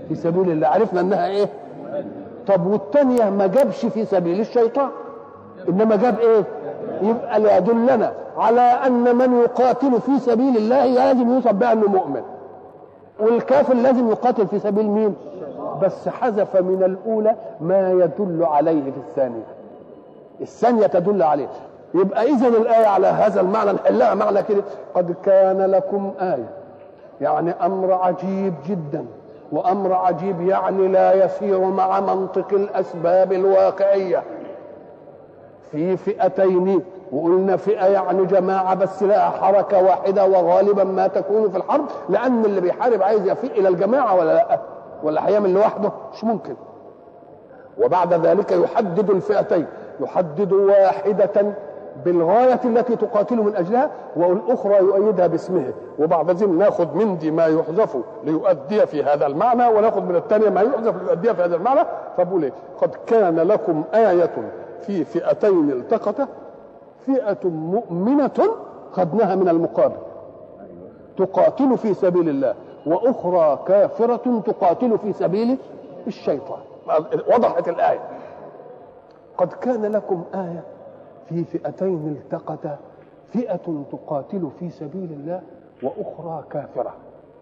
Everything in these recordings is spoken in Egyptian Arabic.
في سبيل الله عرفنا انها ايه طب والثانيه ما جابش في سبيل الشيطان انما جاب ايه يبقى ليدلنا على ان من يقاتل في سبيل الله لازم يوصف بها انه مؤمن والكافر لازم يقاتل في سبيل مين بس حذف من الاولى ما يدل عليه في الثانيه الثانيه تدل عليه يبقى اذا الايه على هذا المعنى نحلها معنى كده قد كان لكم ايه يعني امر عجيب جدا وامر عجيب يعني لا يسير مع منطق الاسباب الواقعيه في فئتين وقلنا فئه يعني جماعه بس لها حركه واحده وغالبا ما تكون في الحرب لان اللي بيحارب عايز يفيء الى الجماعه ولا لا ولا هيعمل لوحده مش ممكن وبعد ذلك يحدد الفئتين يحدد واحده بالغاية التي تقاتل من أجلها والأخرى يؤيدها باسمه وبعد ذلك ناخذ من دي ما يحذف ليؤدي في هذا المعنى وناخذ من الثانية ما يحذف ليؤدي في هذا المعنى فبقول إيه قد كان لكم آية في فئتين التقتا فئة مؤمنة خدناها من المقابل تقاتل في سبيل الله وأخرى كافرة تقاتل في سبيل الشيطان وضحت الآية قد كان لكم آية في فئتين التقتا فئة تقاتل في سبيل الله وأخرى كافرة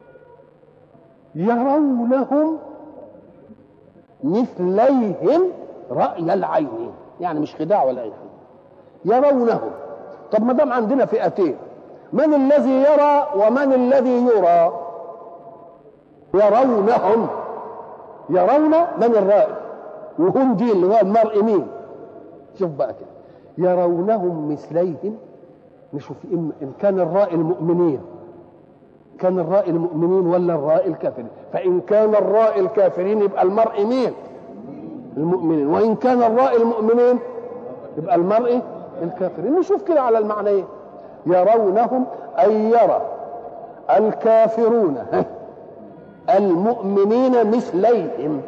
يرونهم مثليهم رأي العين يعني مش خداع ولا أي حاجة يرونهم طب ما دام عندنا فئتين من الذي يرى ومن الذي يرى يرونهم يرون من الرائي وهم دي اللي هو المرء مين شوف بقى كده يرونهم مثليهم نشوف إن, إن كان الرائي المؤمنين كان الرائي المؤمنين ولا الرائي الكافرين فإن كان الرائي الكافرين يبقى المرء مين المؤمنين وإن كان الرائي المؤمنين يبقى المرء الكافرين نشوف كده على المعنيين يرونهم أي يرى الكافرون المؤمنين مثليهم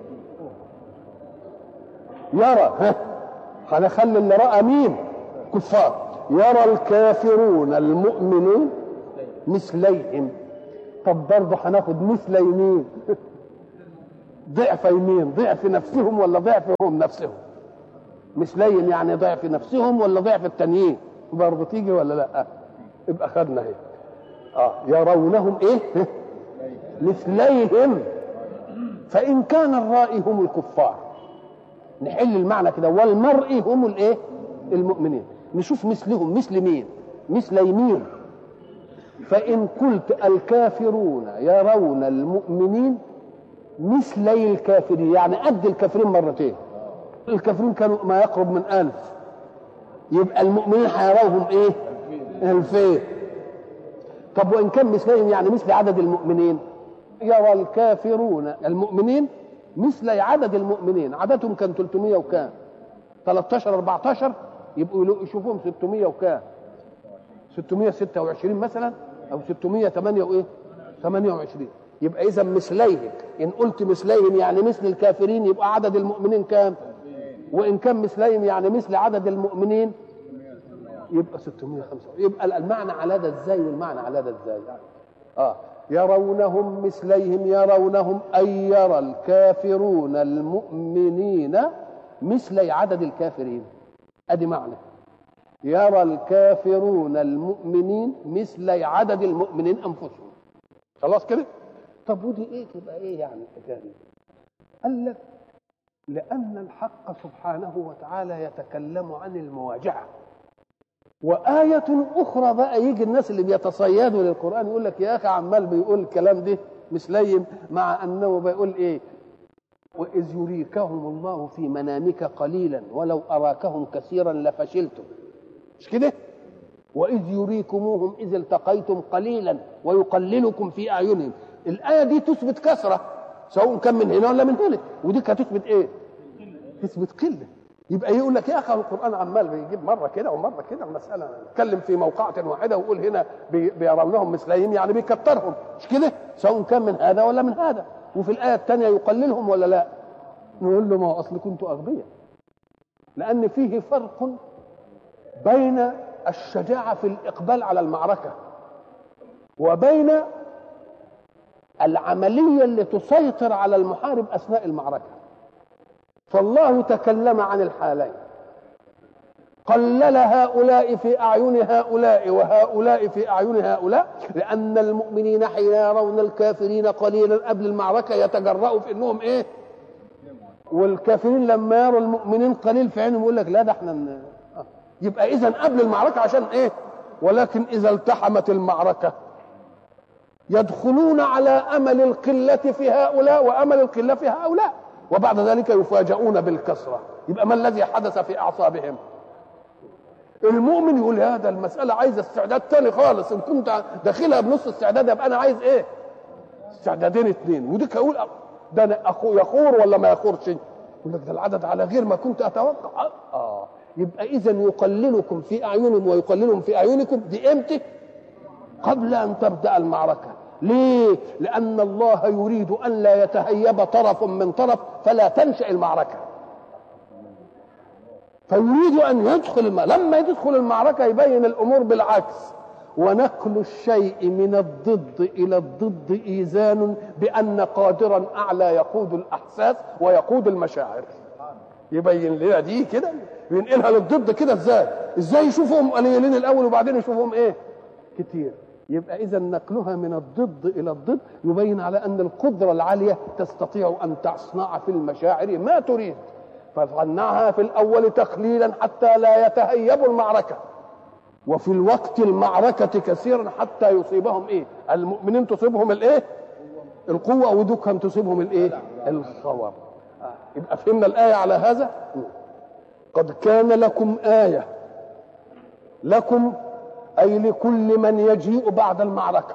يرى ها هنخلي اللي راى مين كفار يرى الكافرون المؤمنين مثليهم طب برضه هناخد مثل يمين ضعف يمين ضعف نفسهم ولا ضعفهم نفسهم مثليهم يعني ضعف نفسهم ولا ضعف التانيين برضه تيجي ولا لا يبقى خدنا اهي اه يرونهم ايه مثليهم فان كان الرائي هم الكفار نحل المعنى كده والمرء هم الايه المؤمنين نشوف مثلهم مثل مين مثل يمين فإن قلت الكافرون يرون المؤمنين مثلي الكافرين يعني قد الكافرين مرتين الكافرين كانوا ما يقرب من ألف يبقى المؤمنين هيروهم ايه ألفين طب وإن كان مثلهم يعني مثل عدد المؤمنين يرى الكافرون المؤمنين مثل عدد المؤمنين عددهم كان 300 وكام 13 14 يبقوا يشوفوهم 600 وكام 626 مثلا او 608 وايه 28 يبقى اذا مثليهم ان قلت مثليهم يعني مثل الكافرين يبقى عدد المؤمنين كام وان كان مثليهم يعني مثل عدد المؤمنين يبقى 605 يبقى المعنى على ده ازاي والمعنى على ده ازاي اه يرونهم مثليهم يرونهم أي يرى الكافرون المؤمنين مثل عدد الكافرين أدي معنى يرى الكافرون المؤمنين مثل عدد المؤمنين أنفسهم خلاص كده طب ودي ايه تبقى ايه يعني الحكايه قال لك لأن الحق سبحانه وتعالى يتكلم عن المواجهة وآية أخرى بقى يجي الناس اللي بيتصيدوا للقرآن يقول لك يا أخي عمال بيقول الكلام ده مسليم مع أنه بيقول إيه وإذ يريكهم الله في منامك قليلا ولو أراكهم كثيرا لفشلتم مش كده وإذ يريكموهم إذ التقيتم قليلا ويقللكم في أعينهم الآية دي تثبت كثرة سواء كان من هنا ولا من هنا ودي كانت تثبت إيه تثبت قلة يبقى يقول لك يا اخي القران عمال بيجيب مره كده ومره كده المساله نتكلم في موقعة واحده ويقول هنا بيرونهم مثليهم يعني بيكترهم مش كده سواء كان من هذا ولا من هذا وفي الايه الثانيه يقللهم ولا لا نقول له ما هو اصل كنتوا اغبياء لان فيه فرق بين الشجاعه في الاقبال على المعركه وبين العمليه اللي تسيطر على المحارب اثناء المعركه فالله تكلم عن الحالين قلل هؤلاء في اعين هؤلاء وهؤلاء في اعين هؤلاء لان المؤمنين حين يرون الكافرين قليلا قبل المعركه يتجرأوا في انهم ايه والكافرين لما يروا المؤمنين قليل في عينهم يقول لك لا ده احنا ن- آه. يبقى اذا قبل المعركه عشان ايه ولكن اذا التحمت المعركه يدخلون على امل القله في هؤلاء وامل القله في هؤلاء وبعد ذلك يفاجؤون بالكسره يبقى ما الذي حدث في اعصابهم المؤمن يقول هذا المساله عايزه استعداد تاني خالص ان كنت داخلها بنص استعداد يبقى انا عايز ايه استعدادين اثنين وديك اقول ده انا أخو يخور ولا ما يخورش يقول لك ده العدد على غير ما كنت اتوقع اه يبقى اذا يقللكم في اعينهم ويقللهم في اعينكم دي امتى قبل ان تبدا المعركه ليه لان الله يريد ان لا يتهيب طرف من طرف فلا تنشا المعركه فيريد ان يدخل الم... لما يدخل المعركه يبين الامور بالعكس ونقل الشيء من الضد الى الضد ايذان بان قادرا اعلى يقود الاحساس ويقود المشاعر يبين لنا دي كده ينقلها للضد كده ازاي ازاي يشوفهم قليلين الاول وبعدين يشوفهم ايه كتير يبقى اذا نقلها من الضد الى الضد يبين على ان القدره العاليه تستطيع ان تصنع في المشاعر ما تريد فصنعها في الاول تقليلا حتى لا يتهيبوا المعركه وفي الوقت المعركة كثيرا حتى يصيبهم ايه المؤمنين تصيبهم الايه القوة ودكهم تصيبهم الايه الخور آه. يبقى فهمنا الآية على هذا قد كان لكم آية لكم أي لكل من يجيء بعد المعركة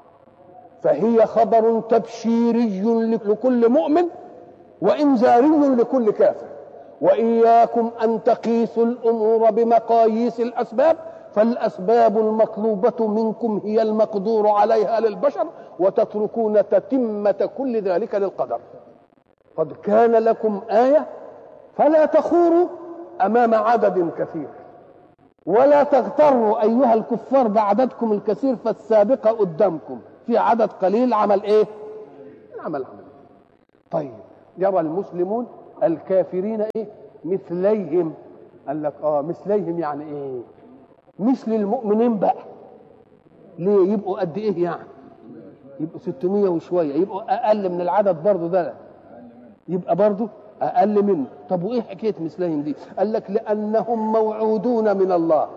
فهي خبر تبشيري لكل مؤمن وإنذاري لكل كافر وإياكم أن تقيسوا الأمور بمقاييس الأسباب فالأسباب المطلوبة منكم هي المقدور عليها للبشر وتتركون تتمة كل ذلك للقدر قد كان لكم آية فلا تخوروا أمام عدد كثير ولا تغتروا أيها الكفار بعددكم الكثير فالسابقة قدامكم في عدد قليل عمل إيه؟ عمل عمل طيب يرى المسلمون الكافرين إيه؟ مثليهم قال لك اه مثليهم يعني ايه مثل المؤمنين بقى ليه يبقوا قد ايه يعني يبقوا 600 وشويه يبقوا اقل من العدد برضه ده يبقى برضه اقل منه طب وايه حكايه مثلهم دي قال لك لانهم موعودون من الله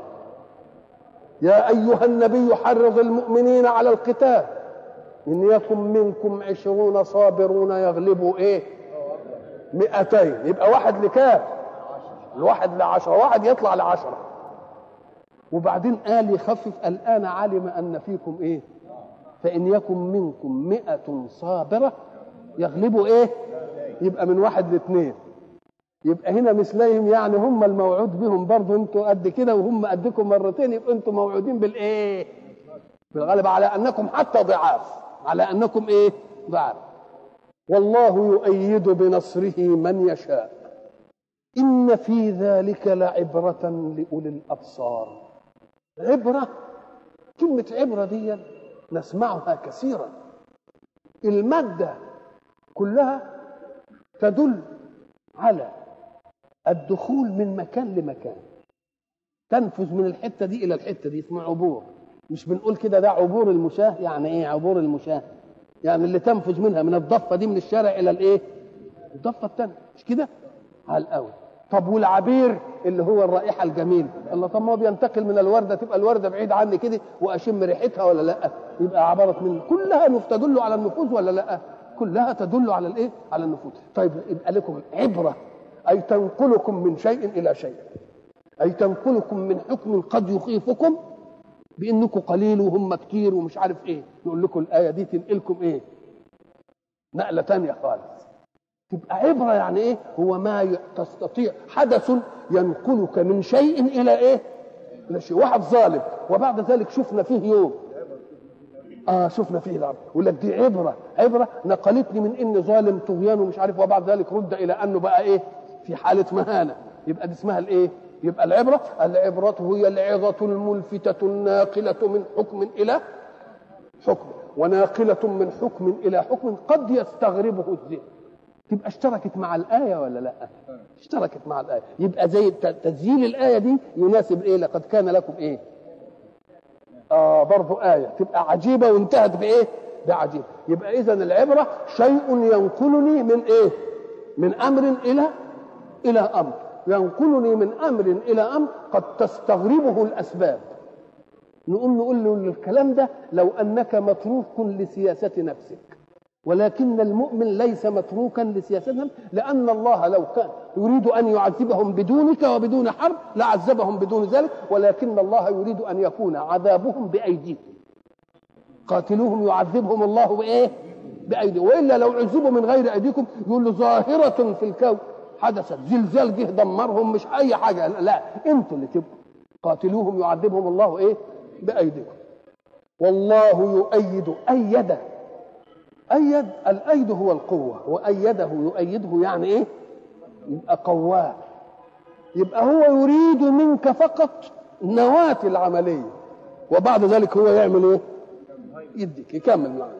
يا ايها النبي حرض المؤمنين على القتال ان يكن منكم عشرون صابرون يغلبوا ايه مئتين يبقى واحد لكام الواحد لعشرة واحد يطلع لعشرة وبعدين قال يخفف الآن علم أن فيكم إيه فإن يكن منكم مئة صابرة يغلبوا إيه يبقى من واحد لاثنين يبقى هنا مثليهم يعني هم الموعود بهم برضه انتوا قد كده وهم قدكم مرتين يبقى انتوا موعودين بالايه بالغالب على انكم حتى ضعاف على انكم ايه ضعاف والله يؤيد بنصره من يشاء إن في ذلك لعبرة لأولي الأبصار عبرة كلمة عبرة دي نسمعها كثيرا المادة كلها تدل على الدخول من مكان لمكان تنفذ من الحتة دي إلى الحتة دي اسمه عبور مش بنقول كده ده عبور المشاة يعني ايه عبور المشاة يعني اللي تنفذ منها من الضفة دي من الشارع إلى الايه الضفة الثانية مش كده على الأول طب والعبير اللي هو الرائحه الجميله الله طب ما هو بينتقل من الورده تبقى الورده بعيد عني كده واشم ريحتها ولا لا يبقى عباره من كلها تدل على النفوذ ولا لا كلها تدل على الايه على النفوذ طيب يبقى لكم عبره اي تنقلكم من شيء الى شيء اي تنقلكم من حكم قد يخيفكم بانكم قليل وهم كتير ومش عارف ايه يقول لكم الايه دي تنقلكم ايه نقله تانية خالص تبقى عبرة يعني ايه هو ما تستطيع حدث ينقلك من شيء الى ايه الى شيء واحد ظالم وبعد ذلك شفنا فيه يوم اه شفنا فيه العبر يقول لك دي عبرة عبرة نقلتني من اني ظالم طغيان ومش عارف وبعد ذلك رد الى انه بقى ايه في حالة مهانة يبقى دي اسمها الايه يبقى العبرة العبرة هي العظة الملفتة الناقلة من حكم إلى حكم وناقلة من حكم إلى حكم قد يستغربه الذهن تبقى اشتركت مع الآية ولا لا اشتركت مع الآية يبقى زي تسجيل الآية دي يناسب إيه لقد كان لكم إيه آه برضو آية تبقى عجيبة وانتهت بإيه بعجيب يبقى إذا العبرة شيء ينقلني من إيه من أمر إلى إلى أمر ينقلني من أمر إلى أمر قد تستغربه الأسباب نقوم نقول له الكلام ده لو أنك متروك لسياسة نفسك ولكن المؤمن ليس متروكا لسياستهم لأن الله لو كان يريد أن يعذبهم بدونك وبدون حرب لعذبهم بدون ذلك ولكن الله يريد أن يكون عذابهم بأيديكم قاتلوهم يعذبهم الله بإيه؟ بأيديهم وإلا لو عذبوا من غير أيديكم يقول له ظاهرة في الكون حدثت زلزال جه دمرهم مش أي حاجة لا أنتوا اللي تبقوا قاتلوهم يعذبهم الله إيه؟ بأيديكم والله يؤيد أيده أيد الأيد هو القوة وأيده يؤيده يعني إيه؟ يبقى قواه يبقى هو يريد منك فقط نواة العملية وبعد ذلك هو يعمل إيه؟ يديك يكمل معك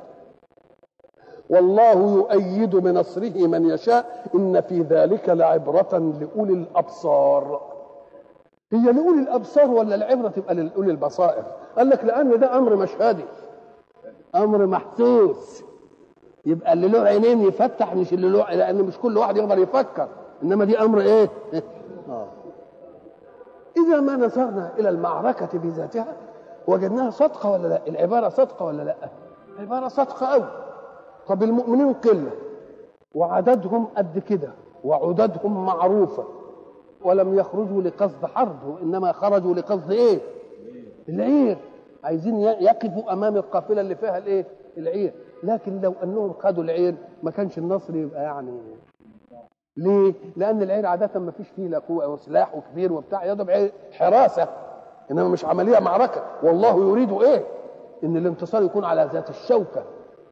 والله يؤيد بنصره من يشاء إن في ذلك لعبرة لأولي الأبصار هي لأولي الأبصار ولا العبرة تبقى لأولي البصائر قال لك لأن ده أمر مشهدي أمر محسوس يبقى اللي له عينين يفتح مش اللي له لان مش كل واحد يقدر يفكر انما دي امر ايه آه. اذا ما نظرنا الى المعركه بذاتها وجدناها صدقه ولا لا العباره صدقه ولا لا العباره صدقه قوي طب المؤمنين قله وعددهم قد كده وعددهم معروفه ولم يخرجوا لقصد حرب وانما خرجوا لقصد ايه العير عايزين يقفوا امام القافله اللي فيها الايه العير لكن لو انهم خدوا العير ما كانش النصر يبقى يعني ليه؟ لان العير عاده ما فيش فيه لا قوه وسلاح وكبير وبتاع يضرب عير حراسه انما مش عمليه معركه والله يريد ايه؟ ان الانتصار يكون على ذات الشوكه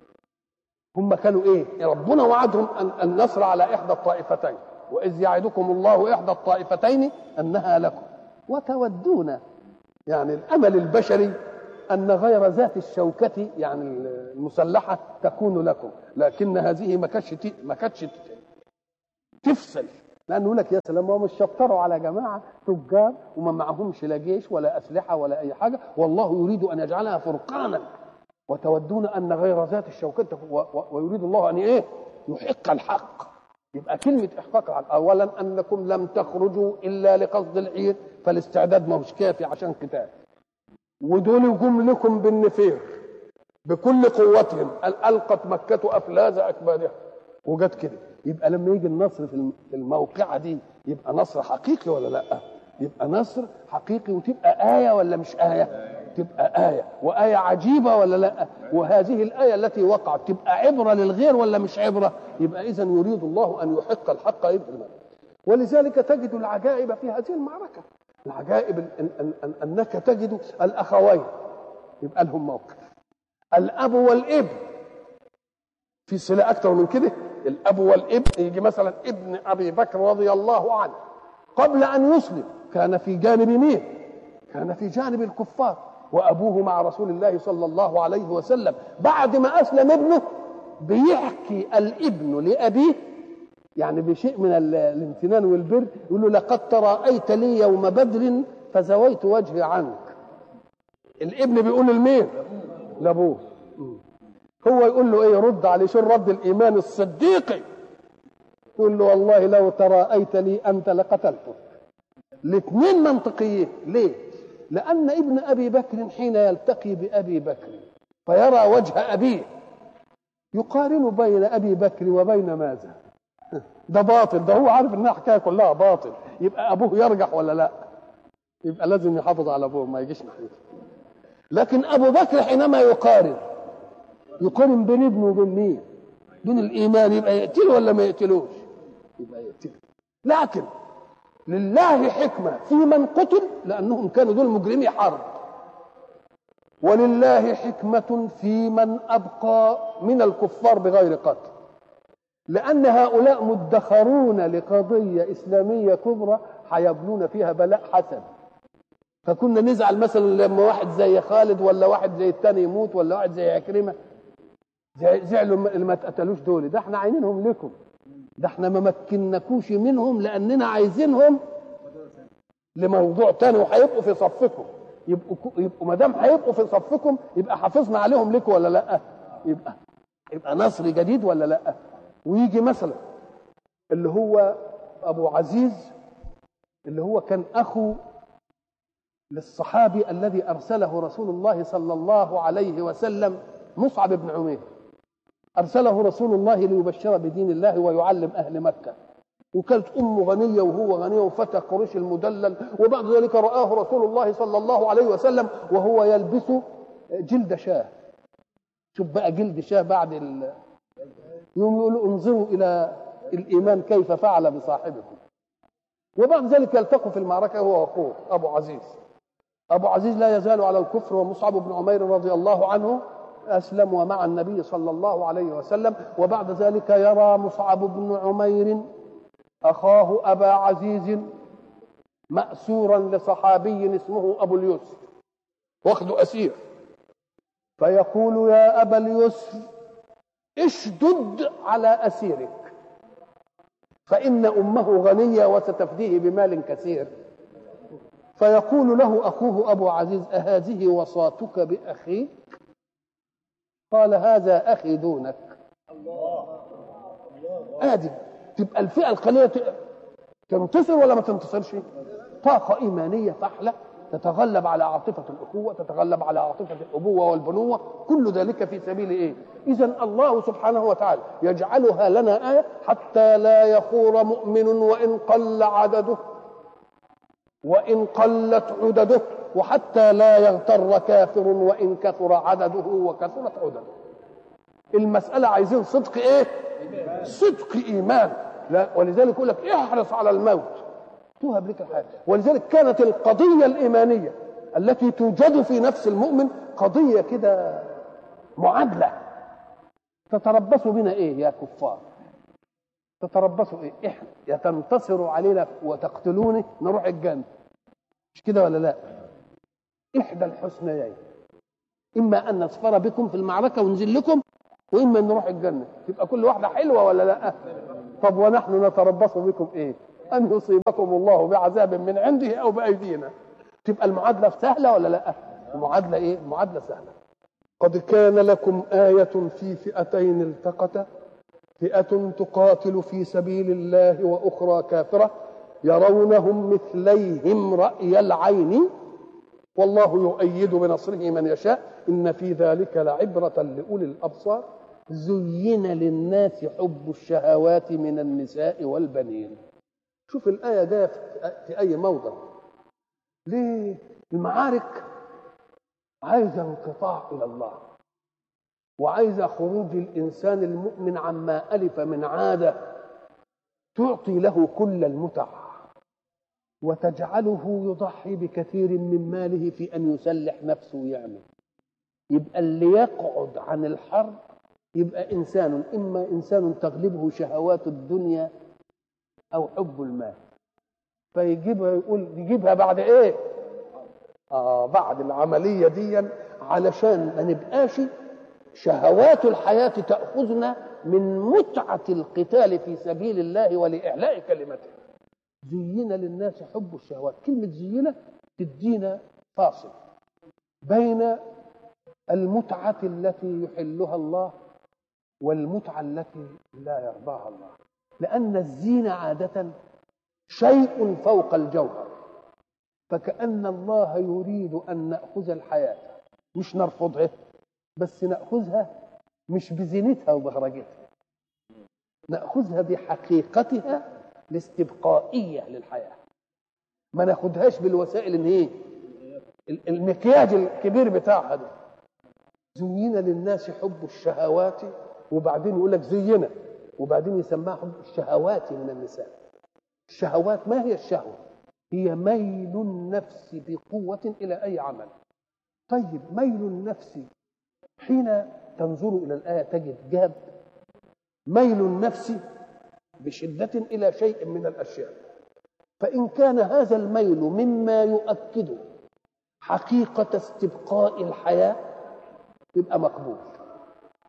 هم كانوا ايه؟ ربنا وعدهم النصر على احدى الطائفتين واذ يعدكم الله احدى الطائفتين انها لكم وتودون يعني الامل البشري أن غير ذات الشوكة يعني المسلحة تكون لكم لكن هذه ما كانتش ما كانتش تفصل لأنه يقول لك يا سلام هم مش شطروا على جماعة تجار وما معهمش لا جيش ولا أسلحة ولا أي حاجة والله يريد أن يجعلها فرقانا وتودون أن غير ذات الشوكة ويريد الله أن إيه يحق الحق يبقى كلمة إحقاق الحق أولا أنكم لم تخرجوا إلا لقصد العير فالاستعداد ما هوش كافي عشان قتال ودول جم لكم بالنفير بكل قوتهم ألقت مكة أفلاز أكبادها وجت كده يبقى لما يجي النصر في الموقعة دي يبقى نصر حقيقي ولا لا يبقى نصر حقيقي وتبقى آية ولا مش آية تبقى آية وآية عجيبة ولا لا وهذه الآية التي وقعت تبقى عبرة للغير ولا مش عبرة يبقى إذا يريد الله أن يحق الحق إبن ولذلك تجد العجائب في هذه المعركة العجائب إن أن أن أنك تجد الأخوين يبقى لهم موقف الأب والابن في صلة أكثر من كده الأب والابن يجي مثلا ابن أبي بكر رضي الله عنه قبل أن يسلم كان في جانب مين؟ كان في جانب الكفار وأبوه مع رسول الله صلى الله عليه وسلم بعد ما أسلم ابنه بيحكي الابن لأبيه يعني بشيء من الامتنان والبر يقول له لقد تراءيت لي يوم بدر فزويت وجهي عنك الابن بيقول لمين لابوه هو يقول له ايه يرد عليه شو الرد الايمان الصديقي يقول له والله لو تراءيت لي انت لقتلتك الاثنين منطقيين ليه لان ابن ابي بكر حين يلتقي بابي بكر فيرى وجه ابيه يقارن بين ابي بكر وبين ماذا ده باطل ده هو عارف انها حكايه كلها باطل يبقى ابوه يرجح ولا لا يبقى لازم يحافظ على ابوه ما يجيش ناحيته لكن ابو بكر حينما يقارن يقارن بين ابنه وبين مين بين الايمان يبقى يقتله ولا ما يقتلوش يبقى يقتله لكن لله حكمه في من قتل لانهم كانوا دول مجرمي حرب ولله حكمه في من ابقى من الكفار بغير قتل لأن هؤلاء مدخرون لقضية إسلامية كبرى هيبنون فيها بلاء حسن فكنا نزعل مثلا لما واحد زي خالد ولا واحد زي الثاني يموت ولا واحد زي عكرمة زعلوا اللي ما اتقتلوش دول ده احنا عاينينهم لكم ده احنا ما مكنكوش منهم لاننا عايزينهم لموضوع تاني وهيبقوا في صفكم يبقوا يبقوا ما دام هيبقوا في صفكم يبقى حافظنا عليهم لكم ولا لا يبقى يبقى نصر جديد ولا لا ويجي مثلا اللي هو ابو عزيز اللي هو كان اخو للصحابي الذي ارسله رسول الله صلى الله عليه وسلم مصعب بن عمير ارسله رسول الله ليبشر بدين الله ويعلم اهل مكه وكانت امه غنيه وهو غني وفتى قريش المدلل وبعد ذلك راه رسول الله صلى الله عليه وسلم وهو يلبس جلد شاه شوف بقى جلد شاه بعد ال... يوم يقولوا انظروا الى الايمان كيف فعل بصاحبكم وبعد ذلك يلتقوا في المعركه هو واخوه ابو عزيز ابو عزيز لا يزال على الكفر ومصعب بن عمير رضي الله عنه اسلم ومع النبي صلى الله عليه وسلم وبعد ذلك يرى مصعب بن عمير اخاه ابا عزيز ماسورا لصحابي اسمه ابو اليسر واخذ اسير فيقول يا ابا اليسر اشدد على اسيرك فان امه غنيه وستفديه بمال كثير فيقول له اخوه ابو عزيز اهذه وصاتك باخيك قال هذا اخي دونك ادي تبقى الفئه القليله تنتصر ولا ما تنتصرش طاقه ايمانيه فحله تتغلب على عاطفة الأخوة تتغلب على عاطفة الأبوة والبنوة كل ذلك في سبيل إيه إذا الله سبحانه وتعالى يجعلها لنا آية حتى لا يخور مؤمن وإن قل عدده وإن قلت عدده وحتى لا يغتر كافر وإن كثر عدده وكثرت عدده المسألة عايزين صدق إيه صدق إيمان لا ولذلك يقول لك احرص على الموت توهب لك الحياة ولذلك كانت القضية الإيمانية التي توجد في نفس المؤمن قضية كده معادلة تتربصوا بنا إيه يا كفار تتربصوا إيه إحنا يا تنتصروا علينا وتقتلوني نروح الجنة مش كده ولا لا إحدى الحسنيين إما أن نصفر بكم في المعركة وننزل لكم وإما أن نروح الجنة تبقى كل واحدة حلوة ولا لا طب ونحن نتربص بكم إيه أن يصيبكم الله بعذاب من عنده أو بأيدينا تبقى المعادلة سهلة ولا لا المعادلة إيه المعادلة سهلة قد كان لكم آية في فئتين التقتا فئة تقاتل في سبيل الله وأخرى كافرة يرونهم مثليهم رأي العين والله يؤيد بنصره من يشاء إن في ذلك لعبرة لأولي الأبصار زين للناس حب الشهوات من النساء والبنين شوف الآية جاية في أي موضع ليه المعارك عايزة انقطاع إلى الله وعايزة خروج الإنسان المؤمن عما ألف من عادة تعطي له كل المتع وتجعله يضحي بكثير من ماله في أن يسلح نفسه ويعمل يبقى اللي يقعد عن الحرب يبقى إنسان إما إنسان تغلبه شهوات الدنيا او حب المال فيجيبها يقول يجيبها بعد ايه اه بعد العمليه دي علشان ما نبقاش شهوات الحياه تاخذنا من متعه القتال في سبيل الله ولاعلاء كلمته زين للناس حب الشهوات كلمه زينه تدينا فاصل بين المتعه التي يحلها الله والمتعه التي لا يرضاها الله لأن الزينة عادة شيء فوق الجوهر فكأن الله يريد أن نأخذ الحياة مش نرفضها بس نأخذها مش بزينتها وبهرجتها نأخذها بحقيقتها الاستبقائية للحياة ما ناخدهاش بالوسائل ان ايه المكياج الكبير بتاعها ده زين للناس حب الشهوات وبعدين يقول لك زينا وبعدين يسماها حب الشهوات من النساء الشهوات ما هي الشهوة هي ميل النفس بقوة إلى أي عمل طيب ميل النفس حين تنظر إلى الآية تجد جاب ميل النفس بشدة إلى شيء من الأشياء فإن كان هذا الميل مما يؤكد حقيقة استبقاء الحياة يبقى مقبول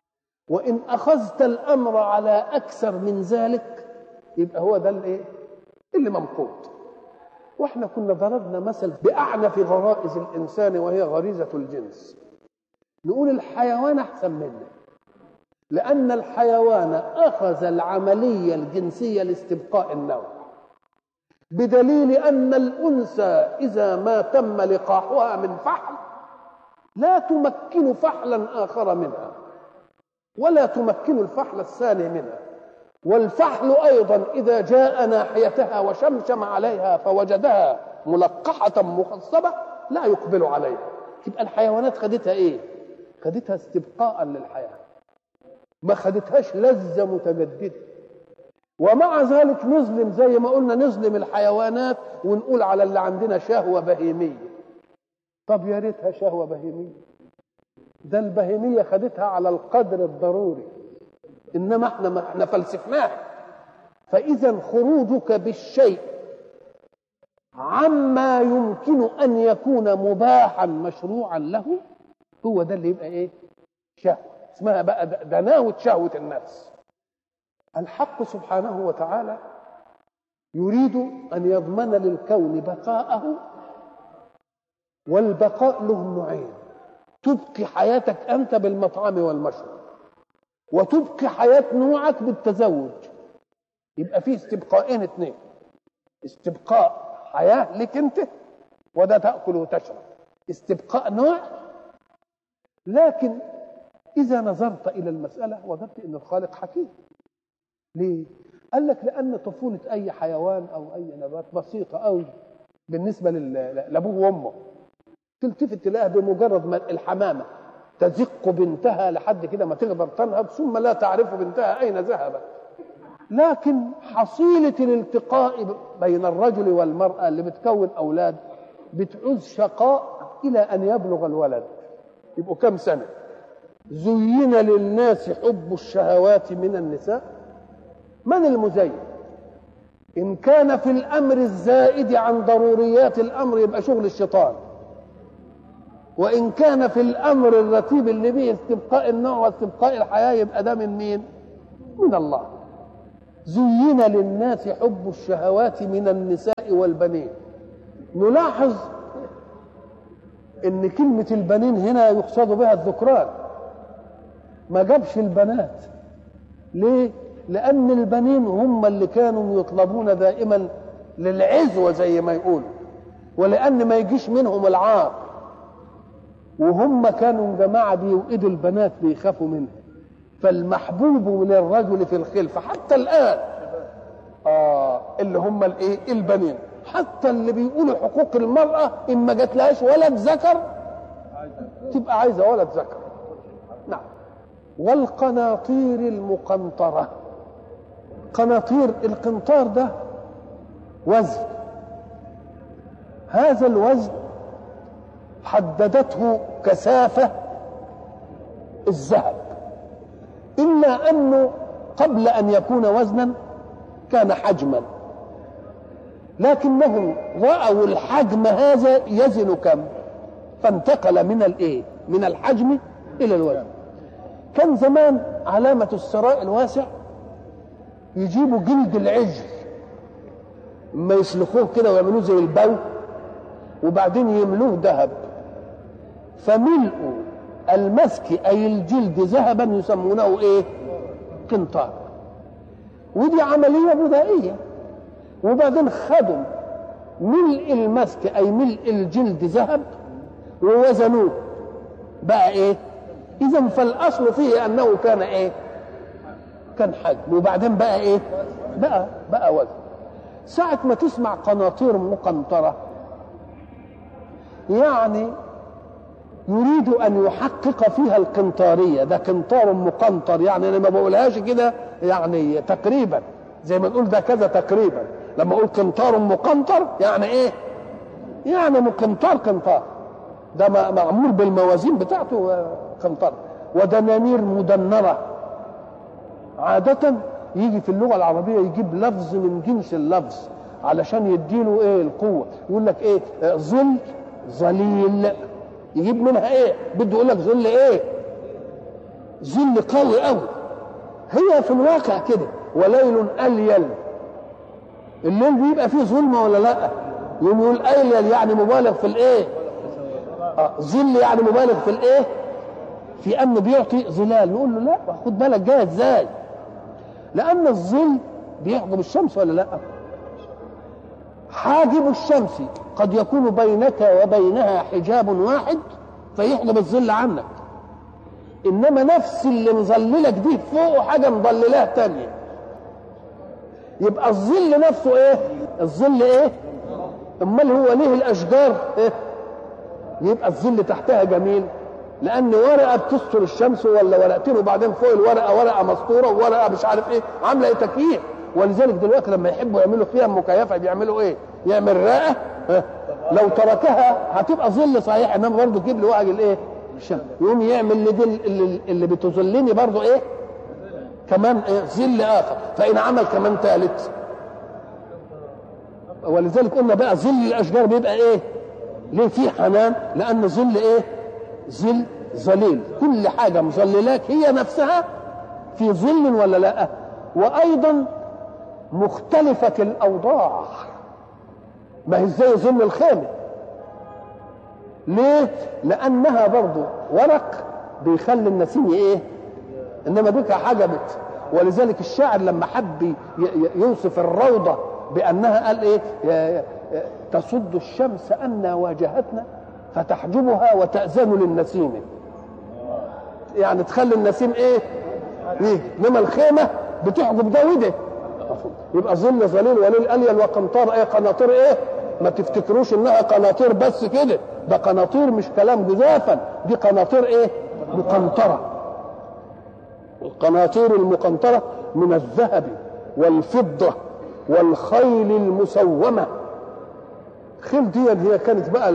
وإن أخذت الأمر على أكثر من ذلك يبقى هو ده الإيه؟ اللي ممقوت واحنا كنا ضربنا مثل بأعنف غرائز الإنسان وهي غريزة الجنس نقول الحيوان أحسن منه لأن الحيوان أخذ العملية الجنسية لاستبقاء النوع بدليل أن الأنثى إذا ما تم لقاحها من فحل لا تمكن فحلا آخر منها ولا تمكن الفحل الثاني منها والفحل أيضا إذا جاء ناحيتها وشمشم عليها فوجدها ملقحة مخصبة لا يقبل عليها تبقى الحيوانات خدتها إيه؟ خدتها استبقاء للحياة ما خدتهاش لذة متجددة ومع ذلك نظلم زي ما قلنا نظلم الحيوانات ونقول على اللي عندنا شهوة بهيمية طب يا ريتها شهوة بهيمية ده البهيمية خدتها على القدر الضروري إنما احنا ما احنا فلسفناها فإذا خروجك بالشيء عما يمكن أن يكون مباحا مشروعا له هو ده اللي يبقى إيه؟ شهوة اسمها بقى دناوة شهوة النفس الحق سبحانه وتعالى يريد أن يضمن للكون بقاءه والبقاء له نوعين تبقي حياتك أنت بالمطعم والمشرب وتبقي حياة نوعك بالتزوج يبقى فيه استبقائين اثنين استبقاء حياة لك أنت وده تأكل وتشرب استبقاء نوع لكن إذا نظرت إلى المسألة وجدت أن الخالق حكيم ليه؟ قال لك لأن طفولة أي حيوان أو أي نبات بسيطة أوي بالنسبة لأبوه وأمه تلتفت تلاقيها بمجرد ما الحمامة تزق بنتها لحد كده ما تقدر تنهض ثم لا تعرف بنتها أين ذهبت لكن حصيلة الالتقاء بين الرجل والمرأة اللي بتكون أولاد بتعوز شقاء إلى أن يبلغ الولد يبقوا كم سنة زين للناس حب الشهوات من النساء من المزين إن كان في الأمر الزائد عن ضروريات الأمر يبقى شغل الشيطان وإن كان في الأمر الرتيب اللي به استبقاء النوع واستبقاء الحياة يبقى ده من مين؟ من الله زين للناس حب الشهوات من النساء والبنين نلاحظ ان كلمة البنين هنا يقصد بها الذكران ما جابش البنات ليه؟ لأن البنين هم اللي كانوا يطلبون دائما للعزوة زي ما يقولوا ولأن ما يجيش منهم العار وهم كانوا جماعة بيوئدوا البنات بيخافوا منها فالمحبوب للرجل في الخلفة حتى الآن آه اللي هم الايه البنين حتى اللي بيقولوا حقوق المرأة إن ما جاتلهاش ولد ذكر تبقى عايزة ولد ذكر نعم والقناطير المقنطرة قناطير القنطار ده وزن هذا الوزن حددته كثافة الذهب إلا أنه قبل أن يكون وزنا كان حجما لكنهم رأوا الحجم هذا يزن كم فانتقل من الايه من الحجم الى الوزن كان زمان علامة الثراء الواسع يجيبوا جلد العجل ما يسلخوه كده ويعملوه زي البو وبعدين يملوه ذهب فملء المسك اي الجلد ذهبا يسمونه ايه قنطار ودي عمليه بدائيه وبعدين خدوا ملء المسك اي ملء الجلد ذهب ووزنوه بقى ايه اذا فالاصل فيه انه كان ايه كان حجم وبعدين بقى ايه بقى بقى وزن ساعة ما تسمع قناطير مقنطرة يعني يريد ان يحقق فيها القنطاريه ده قنطار مقنطر يعني انا ما بقولهاش كده يعني تقريبا زي ما نقول ده كذا تقريبا لما اقول قنطار مقنطر يعني ايه يعني مقنطار قنطار ده معمول بالموازين بتاعته قنطار ودنانير مدنره عاده يجي في اللغه العربيه يجيب لفظ من جنس اللفظ علشان يديله ايه القوه يقول لك ايه ظل ظليل يجيب منها ايه بده يقول لك ظل ايه ظل قوي قوي هي في الواقع كده وليل أليل الليل بيبقى فيه ظلمة ولا لا يقوم يقول أليل يعني مبالغ في الايه آه ظل يعني مبالغ في الايه في انه بيعطي ظلال نقول له لا خد بالك جاي ازاي لان الظل بيحجب الشمس ولا لا حاجب الشمس قد يكون بينك وبينها حجاب واحد فيحجب الظل عنك انما نفس اللي مظللك دي فوقه حاجه مظللاه تانية يبقى الظل نفسه ايه الظل ايه امال هو ليه الاشجار ايه يبقى الظل تحتها جميل لان ورقه بتستر الشمس ولا ورقتين وبعدين فوق الورقه ورقه مسطوره وورقه مش عارف ايه عامله ايه تكييف ولذلك دلوقتي لما يحبوا يعملوا فيها مكيفه بيعملوا ايه؟ يعمل رقه لو تركها هتبقى ظل صحيح انما برضه تجيب لي وجه الايه؟ الشمس يقوم يعمل لدي اللي, اللي بتظلني برضه ايه؟ كمان إيه؟ ظل اخر فان عمل كمان ثالث ولذلك قلنا بقى ظل الاشجار بيبقى ايه؟ ليه في حنان؟ لان ظل ايه؟ ظل ظليل كل حاجه مظللاك هي نفسها في ظل ولا لا؟ وايضا مختلفة الأوضاع ما هي زي ظل الخيمة ليه؟ لأنها برضو ورق بيخلي النسيم إيه؟ إنما بك حجبت ولذلك الشاعر لما حب يوصف الروضة بأنها قال إيه؟ تصد الشمس أن واجهتنا فتحجبها وتأذن للنسيم يعني تخلي النسيم إيه؟ إيه؟ إنما الخيمة بتحجب ده وده يبقى ظل ظليل وليل اليل وقنطار ايه قناطير ايه ما تفتكروش انها قناطير بس كده ده قناطير مش كلام جزافا دي قناطير ايه مقنطره القناطير المقنطره من الذهب والفضه والخيل المسومه خيل دي هي كانت بقى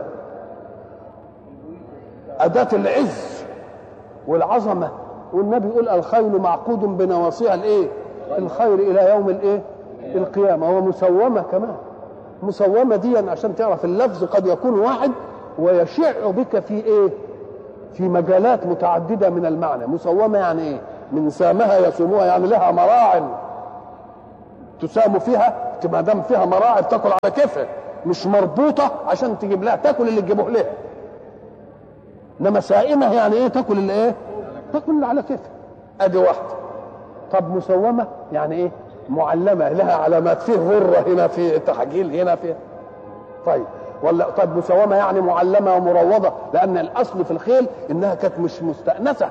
أداة العز والعظمة والنبي يقول الخيل معقود بنواصيها الايه؟ الخير الى يوم الايه القيامه ومسومه كمان مسومه دي عشان تعرف اللفظ قد يكون واحد ويشع بك في ايه في مجالات متعدده من المعنى مسومه يعني ايه من سامها يسومها يعني لها مراعم تسام فيها ما دام فيها مراعم تاكل على كيفها مش مربوطه عشان تجيب لها تاكل اللي تجيبه لها انما سائمه يعني ايه تاكل اللي ايه تاكل اللي على كيفها ادي واحده طب مسومه يعني ايه معلمه لها علامات فيه غره هنا في تحجيل هنا في طيب ولا طب مسومه يعني معلمه ومروضه لان الاصل في الخيل انها كانت مش مستانسه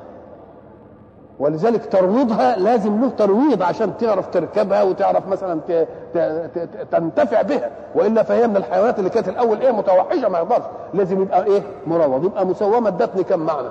ولذلك ترويضها لازم له ترويض عشان تعرف تركبها وتعرف مثلا ت... ت... ت... تنتفع بها والا فهي من الحيوانات اللي كانت الاول ايه متوحشه ما يقدرش لازم يبقى ايه مروض يبقى مسومه ادتني كم معنى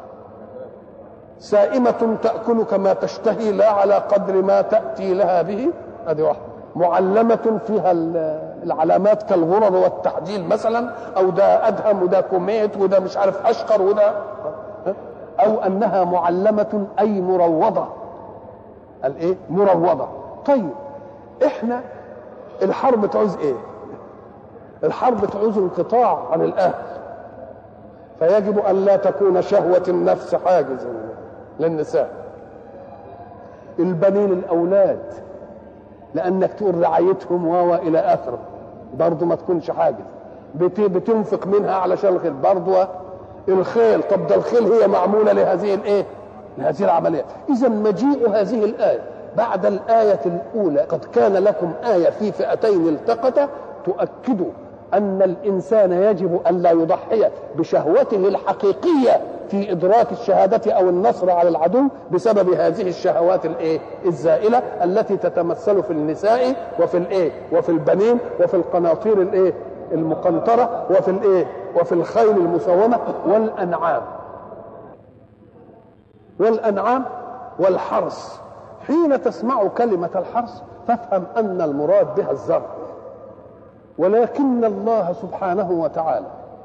سائمة تأكل كما تشتهي لا على قدر ما تأتي لها به هذه واحدة معلمة فيها العلامات كالغرر والتعديل مثلا أو ده أدهم وده كوميت وده مش عارف أشقر وده أو أنها معلمة أي مروضة الإيه؟ مروضة طيب إحنا الحرب تعوز إيه؟ الحرب تعوز انقطاع عن الأهل فيجب أن لا تكون شهوة النفس حاجزا للنساء البنين الاولاد لانك تقول رعايتهم و الى اخره برضه ما تكونش حاجز بتنفق منها علشان الخيل برضه الخيل طب ده الخيل هي معموله لهذه الايه لهذه العمليه اذا مجيء هذه الايه بعد الايه الاولى قد كان لكم ايه في فئتين التقتا تؤكد ان الانسان يجب ان لا يضحي بشهوته الحقيقيه في ادراك الشهاده او النصر على العدو بسبب هذه الشهوات الايه الزائله التي تتمثل في النساء وفي الايه وفي البنين وفي القناطير الايه المقنطره وفي الايه وفي الخيل المسومه والانعام والانعام والحرث حين تسمع كلمه الحرث فافهم ان المراد بها الزرع ولكن الله سبحانه وتعالى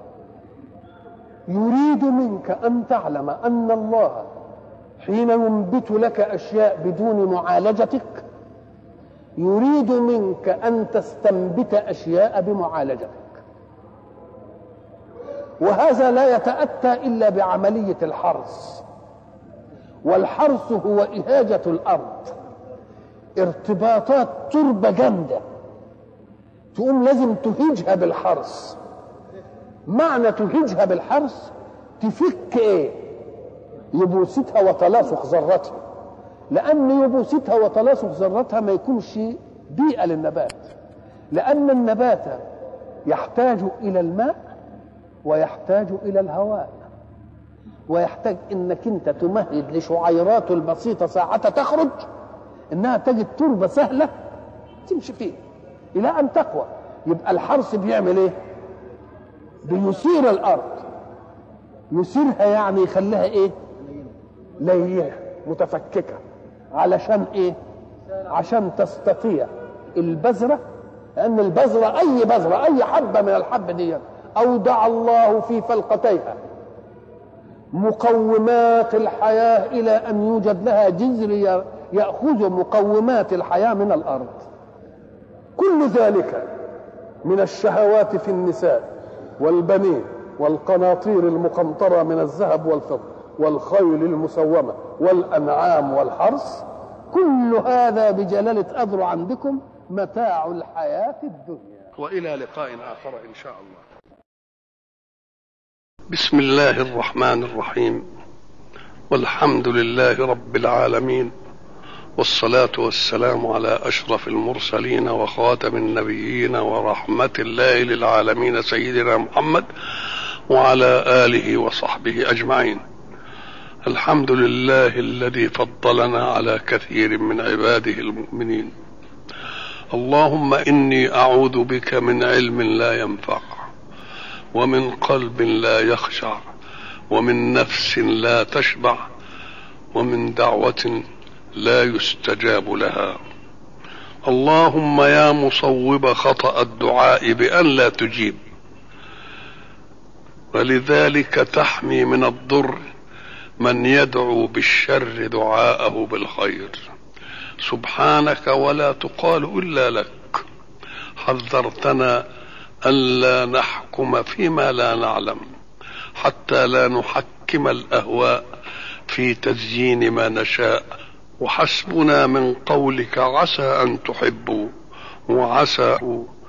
يريد منك ان تعلم ان الله حين ينبت لك اشياء بدون معالجتك يريد منك ان تستنبت اشياء بمعالجتك وهذا لا يتاتى الا بعمليه الحرث والحرث هو إهاجة الأرض ارتباطات تربة جامدة تقوم لازم تهيجها بالحرث معنى تهيجها بالحرث تفك ايه يبوستها وتلاصق ذرتها لأن يبوستها وتلاصق ذرتها ما يكونش بيئة للنبات لأن النبات يحتاج إلى الماء ويحتاج إلى الهواء ويحتاج انك انت تمهد لشعيراته البسيطه ساعة تخرج انها تجد تربه سهله تمشي فيها الى ان تقوى يبقى الحرث بيعمل ايه؟ بيثير الارض يثيرها يعني يخليها ايه؟ لينه متفككه علشان ايه؟ عشان تستطيع البذره لان البذره اي بذره اي حبه من الحب دي اودع الله في فلقتيها مقومات الحياة إلى أن يوجد لها جذر يأخذ مقومات الحياة من الأرض كل ذلك من الشهوات في النساء والبنين والقناطير المقنطرة من الذهب والفضة والخيل المسومة والأنعام والحرث كل هذا بجلالة أذر عندكم متاع الحياة الدنيا وإلى لقاء آخر إن شاء الله بسم الله الرحمن الرحيم والحمد لله رب العالمين والصلاة والسلام على أشرف المرسلين وخاتم النبيين ورحمة الله للعالمين سيدنا محمد وعلى آله وصحبه أجمعين الحمد لله الذي فضلنا على كثير من عباده المؤمنين اللهم إني أعوذ بك من علم لا ينفع ومن قلب لا يخشع ومن نفس لا تشبع ومن دعوة لا يستجاب لها اللهم يا مصوب خطأ الدعاء بأن لا تجيب ولذلك تحمي من الضر من يدعو بالشر دعاءه بالخير سبحانك ولا تقال إلا لك حذرتنا ألا نحكم فيما لا نعلم حتى لا نحكم الأهواء في تزيين ما نشاء وحسبنا من قولك عسى أن تحبوا وعسى